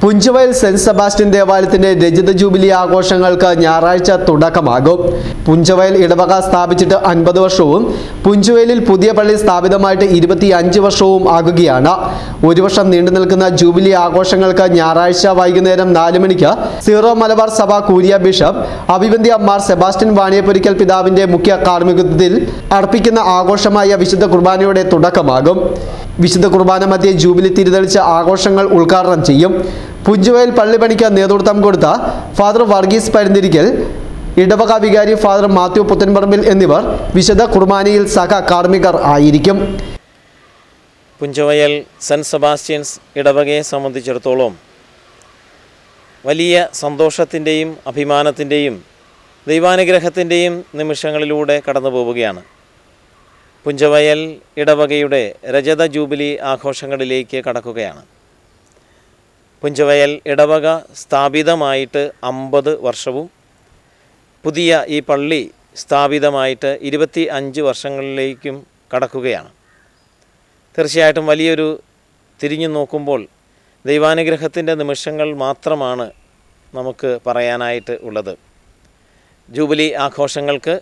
Punchavayal saint Sebastian ദേവാലയത്തിന്റെ രജത jubilee ആഘോഷങ്ങൾക്ക് ഞായറാഴ്ച തുടക്കമാകും പുഞ്ചവയൽ ഇടവക സ്ഥാപിച്ചിട്ട് അൻപത് വർഷവും പുഞ്ചവയലിൽ പുതിയ പള്ളി സ്ഥാപിതമായിട്ട് ഇരുപത്തി അഞ്ച് വർഷവും ആകുകയാണ് ഒരു വർഷം നീണ്ടു നിൽക്കുന്ന ജൂബിലി ആഘോഷങ്ങൾക്ക് ഞായറാഴ്ച വൈകുന്നേരം നാല് മണിക്ക് സീറോ മലബാർ സഭ കൂരിയ ബിഷപ്പ് അഭിവന്ധ്യ മാർ സെബാസ്റ്റ്യൻ വാണിയപ്പൊരിക്കൽ പിതാവിന്റെ മുഖ്യ കാർമ്മികത്വത്തിൽ അർപ്പിക്കുന്ന ആഘോഷമായ വിശുദ്ധ കുർബാനയുടെ തുടക്കമാകും വിശുദ്ധ കുർബാന മധ്യേ ജൂബിലി തിരിതെളിച്ച ആഘോഷങ്ങൾ ഉദ്ഘാടനം ചെയ്യും പുഞ്ചുവയൽ പള്ളിപ്പണിക്ക് നേതൃത്വം കൊടുത്ത ഫാദർ വർഗീസ് പരുന്തിരിക്കൽ ഇടവക വികാരി ഫാദർ മാത്യു പുത്തൻപറമ്പിൽ എന്നിവർ വിശുദ്ധ കുർബാനയിൽ സഹ കാർമ്മികർ ആയിരിക്കും പുഞ്ചവയൽ സെൻറ്റ് സെബാസ്റ്റ്യൻസ് ഇടവകയെ സംബന്ധിച്ചിടത്തോളം വലിയ സന്തോഷത്തിൻ്റെയും അഭിമാനത്തിൻ്റെയും ദൈവാനുഗ്രഹത്തിൻ്റെയും നിമിഷങ്ങളിലൂടെ കടന്നു പോവുകയാണ് പുഞ്ചവയൽ ഇടവകയുടെ രജത ജൂബിലി ആഘോഷങ്ങളിലേക്ക് കടക്കുകയാണ് പുഞ്ചവയൽ ഇടവക സ്ഥാപിതമായിട്ട് അമ്പത് വർഷവും പുതിയ ഈ പള്ളി സ്ഥാപിതമായിട്ട് ഇരുപത്തി അഞ്ച് വർഷങ്ങളിലേക്കും കടക്കുകയാണ് തീർച്ചയായിട്ടും വലിയൊരു തിരിഞ്ഞു നോക്കുമ്പോൾ ദൈവാനുഗ്രഹത്തിൻ്റെ നിമിഷങ്ങൾ മാത്രമാണ് നമുക്ക് പറയാനായിട്ട് ഉള്ളത് ജൂബിലി ആഘോഷങ്ങൾക്ക്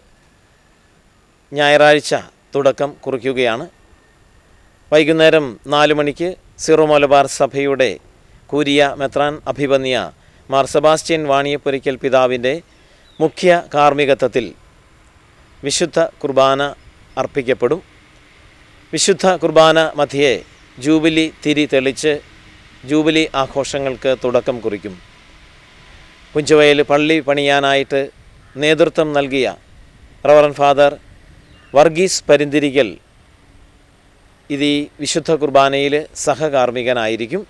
ഞായറാഴ്ച തുടക്കം കുറിക്കുകയാണ് വൈകുന്നേരം നാല് മണിക്ക് സിറോ മലബാർ സഭയുടെ കൂരിയ മെത്രാൻ അഭിപന്യ മാർ സെബാസ്റ്റ്യൻ വാണിയപ്പൊരിക്കൽ പിതാവിൻ്റെ മുഖ്യ കാർമ്മികത്വത്തിൽ വിശുദ്ധ കുർബാന അർപ്പിക്കപ്പെടും വിശുദ്ധ കുർബാന മധ്യേ ജൂബിലി തിരി തെളിച്ച് ജൂബിലി ആഘോഷങ്ങൾക്ക് തുടക്കം കുറിക്കും പുഞ്ചവയൽ പള്ളി പണിയാനായിട്ട് നേതൃത്വം നൽകിയ റവറൻ ഫാദർ വർഗീസ് പരിന്തിരിക്കൽ ഇത് ഈ വിശുദ്ധ കുർബാനയിൽ സഹകാർമ്മികനായിരിക്കും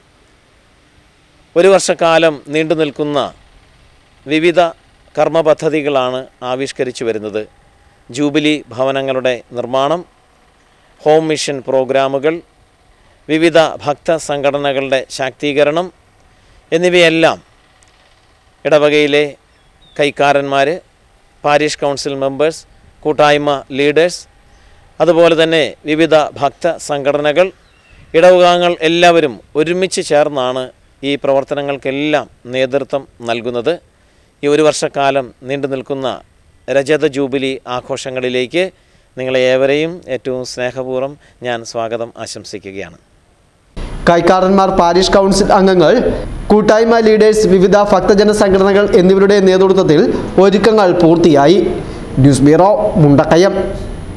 ഒരു വർഷക്കാലം നീണ്ടു നിൽക്കുന്ന വിവിധ കർമ്മ പദ്ധതികളാണ് ആവിഷ്കരിച്ചു വരുന്നത് ജൂബിലി ഭവനങ്ങളുടെ നിർമ്മാണം ഹോം മിഷൻ പ്രോഗ്രാമുകൾ വിവിധ ഭക്ത സംഘടനകളുടെ ശാക്തീകരണം എന്നിവയെല്ലാം ഇടവകയിലെ കൈക്കാരന്മാർ പാരിഷ് കൗൺസിൽ മെമ്പേഴ്സ് കൂട്ടായ്മ ലീഡേഴ്സ് അതുപോലെ തന്നെ വിവിധ ഭക്ത സംഘടനകൾ ഇടവകാംഗങ്ങൾ എല്ലാവരും ഒരുമിച്ച് ചേർന്നാണ് ഈ പ്രവർത്തനങ്ങൾക്കെല്ലാം നേതൃത്വം നൽകുന്നത് ഈ ഒരു വർഷക്കാലം നീണ്ടു നിൽക്കുന്ന രജത ജൂബിലി ആഘോഷങ്ങളിലേക്ക് നിങ്ങളെ ഏവരെയും ഏറ്റവും സ്നേഹപൂർവ്വം ഞാൻ സ്വാഗതം ആശംസിക്കുകയാണ് കൈക്കാരന്മാർ പാരിഷ് കൗൺസിൽ അംഗങ്ങൾ കൂട്ടായ്മ ലീഡേഴ്സ് വിവിധ ഭക്തജന സംഘടനകൾ എന്നിവരുടെ നേതൃത്വത്തിൽ ഒരുക്കങ്ങൾ പൂർത്തിയായി ന്യൂസ് ബ്യൂറോ മുണ്ടക്കയം